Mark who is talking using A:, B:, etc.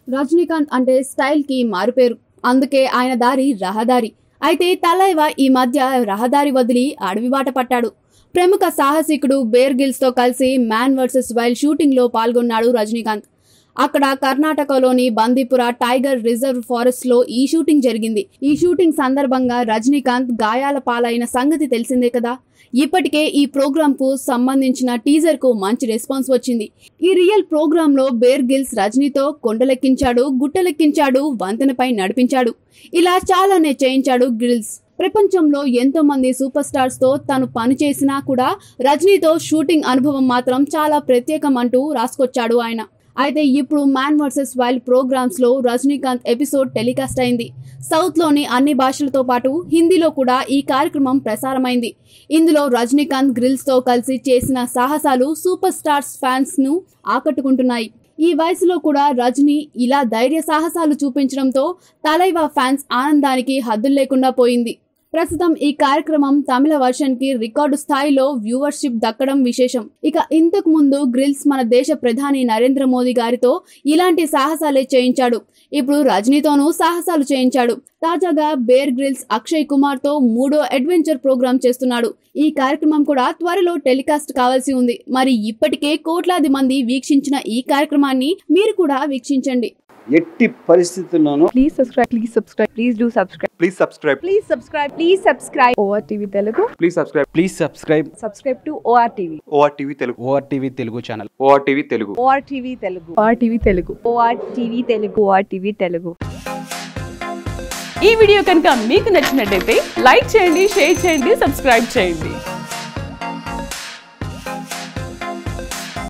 A: రజనీకాంత్ అంటే స్టైల్ కి మారుపేరు అందుకే ఆయన దారి రహదారి అయితే తలైవ ఈ మధ్య రహదారి వదిలి అడవి బాట పట్టాడు ప్రముఖ సాహసికుడు బేర్ గిల్స్ తో కలిసి మ్యాన్ వర్సెస్ వైల్డ్ షూటింగ్ లో పాల్గొన్నాడు రజనీకాంత్ అక్కడ కర్ణాటకలోని బందీపుర టైగర్ రిజర్వ్ ఫారెస్ట్ లో ఈ షూటింగ్ జరిగింది ఈ షూటింగ్ సందర్భంగా రజనీకాంత్ గాయాల పాలైన సంగతి తెలిసిందే కదా ఇప్పటికే ఈ ప్రోగ్రామ్ కు సంబంధించిన టీజర్ కు మంచి రెస్పాన్స్ వచ్చింది ఈ రియల్ ప్రోగ్రామ్ లో బేర్ గిల్స్ రజనీతో కొండలెక్కించాడు గుట్టలెక్కించాడు వంతెనపై నడిపించాడు ఇలా చాలానే చేయించాడు గిల్స్ ప్రపంచంలో ఎంతో మంది సూపర్ స్టార్స్ తో తను పనిచేసినా కూడా రజనీతో షూటింగ్ అనుభవం మాత్రం చాలా ప్రత్యేకం అంటూ రాసుకొచ్చాడు ఆయన అయితే ఇప్పుడు మ్యాన్ వర్సెస్ వైల్డ్ ప్రోగ్రామ్స్ లో రజనీకాంత్ ఎపిసోడ్ టెలికాస్ట్ అయింది సౌత్ లోని అన్ని భాషలతో పాటు హిందీలో కూడా ఈ కార్యక్రమం ప్రసారమైంది ఇందులో రజనీకాంత్ గ్రిల్స్ తో కలిసి చేసిన సాహసాలు సూపర్ స్టార్స్ ఫ్యాన్స్ ను ఆకట్టుకుంటున్నాయి ఈ వయసులో కూడా రజనీ ఇలా ధైర్య సాహసాలు చూపించడంతో తలైవా ఫ్యాన్స్ ఆనందానికి హద్దులు లేకుండా పోయింది ప్రస్తుతం ఈ కార్యక్రమం తమిళ వర్షన్ కి రికార్డు స్థాయిలో వ్యూవర్షిప్ దక్కడం విశేషం ఇక ఇంతకు ముందు గ్రిల్స్ మన దేశ ప్రధాని నరేంద్ర మోదీ గారితో ఇలాంటి సాహసాలే చేయించాడు ఇప్పుడు రజనీతోనూ సాహసాలు చేయించాడు తాజాగా బేర్ గ్రిల్స్ అక్షయ్ కుమార్ తో మూడో అడ్వెంచర్ ప్రోగ్రామ్ చేస్తున్నాడు ఈ కార్యక్రమం కూడా త్వరలో టెలికాస్ట్ కావాల్సి ఉంది మరి ఇప్పటికే కోట్లాది మంది వీక్షించిన ఈ కార్యక్రమాన్ని మీరు కూడా వీక్షించండి
B: ఎట్టి పరిస్థితుల్లోనూ
C: Please subscribe. Please subscribe. Please do subscribe.
D: Please subscribe.
C: Please subscribe. Please subscribe. ORTV Telugu.
D: Please subscribe.
E: Please subscribe
C: Subscribe to ORTV.
D: ORTV Telugu.
E: ORTV Telugu channel
D: ORTV Telugu.
C: ORTV Telugu. ORTV Telugu. ORTV Telugu. ORTV Telugu.
F: ఈ video కనుక మీకు నచ్చినట్టయితే like చేయండి share చేయండి subscribe చేయండి